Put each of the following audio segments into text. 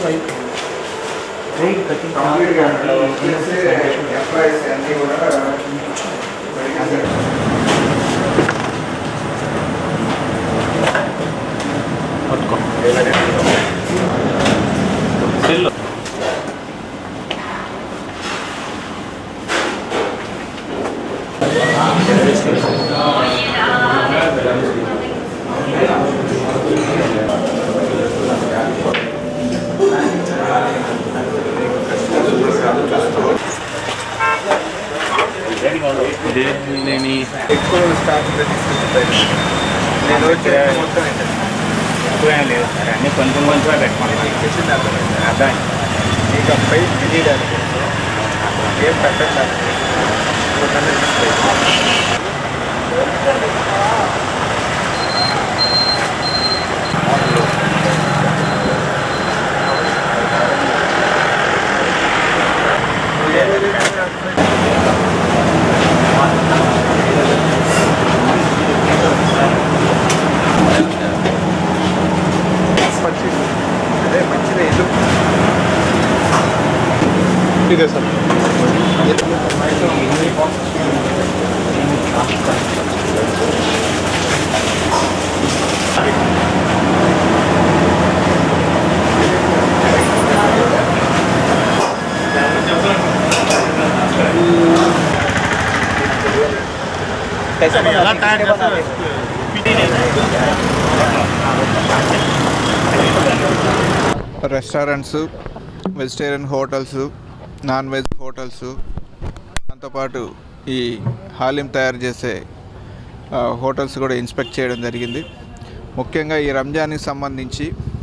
train cutting కంప్లీట్గా వచ్చేసి employees అన్నీ కూడా పట్టుకో సెల్ దేని ఎక్కువ స్టాఫ్ తీసుకుంటాయి నేను వచ్చే మొత్తం ఏంటంటే ఎక్కువేం లేదు సార్ అన్ని కొంచెం కొంచెం పెట్టుకుంటాం కిచెన్ అర్థమైంది అర్థం ఇక పై తెలియడానికి ఏం పెట్టట్లేదు అదే మంచిదే ఇల్లు ఇదే సార్ ఎలా తయారు చేస్తారు restaurants vegetarian hotels non veg hotels దాంతోపాటు ఈ హాలిం తయారు చేసే ఆ, హోటల్స్ కూడా ఇన్స్పెక్ట్ చేయడం జరిగింది ముఖ్యంగా ఈ రంజాన్కి సంబంధించి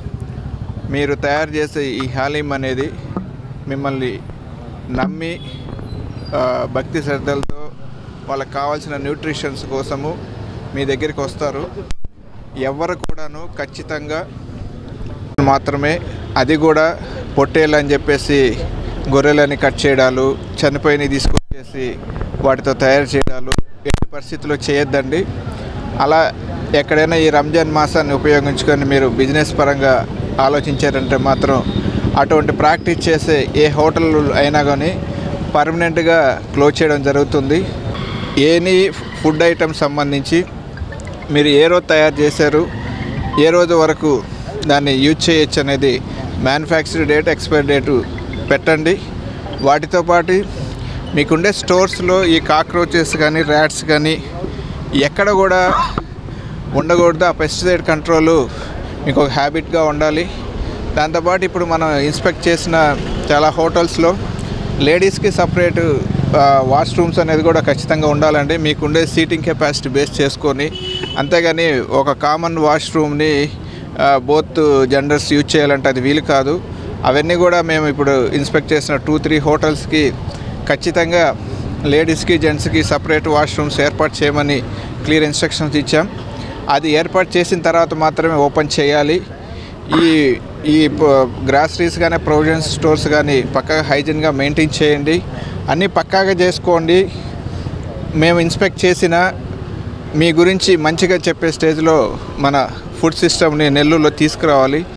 మీరు తయారు చేసే ఈ హాలిం అనేది మిమ్మల్ని నమ్మి ఆ, భక్తి శ్రద్ధలతో వాళ్ళకి కావాల్సిన న్యూట్రిషన్స్ కోసము మీ దగ్గరికి వస్తారు ఎవరు కూడాను ఖచ్చితంగా మాత్రమే అది కూడా పొట్టేలు అని చెప్పేసి గొర్రెలని కట్ చేయడాలు చనిపోయినవి తీసుకొచ్చేసి వాటితో తయారు చేయడాలు ఎట్టి పరిస్థితుల్లో చేయొద్దండి అలా ఎక్కడైనా ఈ రంజాన్ మాసాన్ని ఉపయోగించుకొని మీరు బిజినెస్ పరంగా ఆలోచించారంటే మాత్రం అటువంటి ప్రాక్టీస్ చేసే ఏ హోటల్ అయినా కానీ పర్మనెంట్గా క్లోజ్ చేయడం జరుగుతుంది ఏనీ ఫుడ్ ఐటమ్ సంబంధించి మీరు ఏ రోజు తయారు చేశారు ఏ రోజు వరకు దాన్ని యూజ్ చేయొచ్చు అనేది మ్యానుఫ్యాక్చర్ డేట్ ఎక్స్పైర్ డేటు పెట్టండి వాటితో పాటు మీకుండే స్టోర్స్లో ఈ కాక్రోచెస్ కానీ ర్యాట్స్ కానీ ఎక్కడ కూడా ఉండకూడదు ఆ పెస్టిసైడ్ కంట్రోల్ మీకు ఒక హ్యాబిట్గా ఉండాలి దాంతోపాటు ఇప్పుడు మనం ఇన్స్పెక్ట్ చేసిన చాలా హోటల్స్లో లేడీస్కి సపరేట్ వాష్రూమ్స్ అనేది కూడా ఖచ్చితంగా ఉండాలండి మీకుండే సీటింగ్ కెపాసిటీ బేస్ చేసుకొని అంతేగాని ఒక కామన్ వాష్రూమ్ని బోత్ జెండర్స్ యూజ్ చేయాలంటే అది వీలు కాదు అవన్నీ కూడా మేము ఇప్పుడు ఇన్స్పెక్ట్ చేసిన టూ త్రీ హోటల్స్కి ఖచ్చితంగా లేడీస్కి జెంట్స్కి సపరేట్ వాష్రూమ్స్ ఏర్పాటు చేయమని క్లియర్ ఇన్స్ట్రక్షన్స్ ఇచ్చాం అది ఏర్పాటు చేసిన తర్వాత మాత్రమే ఓపెన్ చేయాలి ఈ ఈ గ్రాసరీస్ కానీ ప్రొవిజన్స్ స్టోర్స్ కానీ పక్కగా హైజీన్గా మెయింటైన్ చేయండి అన్నీ పక్కాగా చేసుకోండి మేము ఇన్స్పెక్ట్ చేసిన మీ గురించి మంచిగా చెప్పే స్టేజ్లో మన ఫుడ్ సిస్టమ్ని నెల్లూరులో తీసుకురావాలి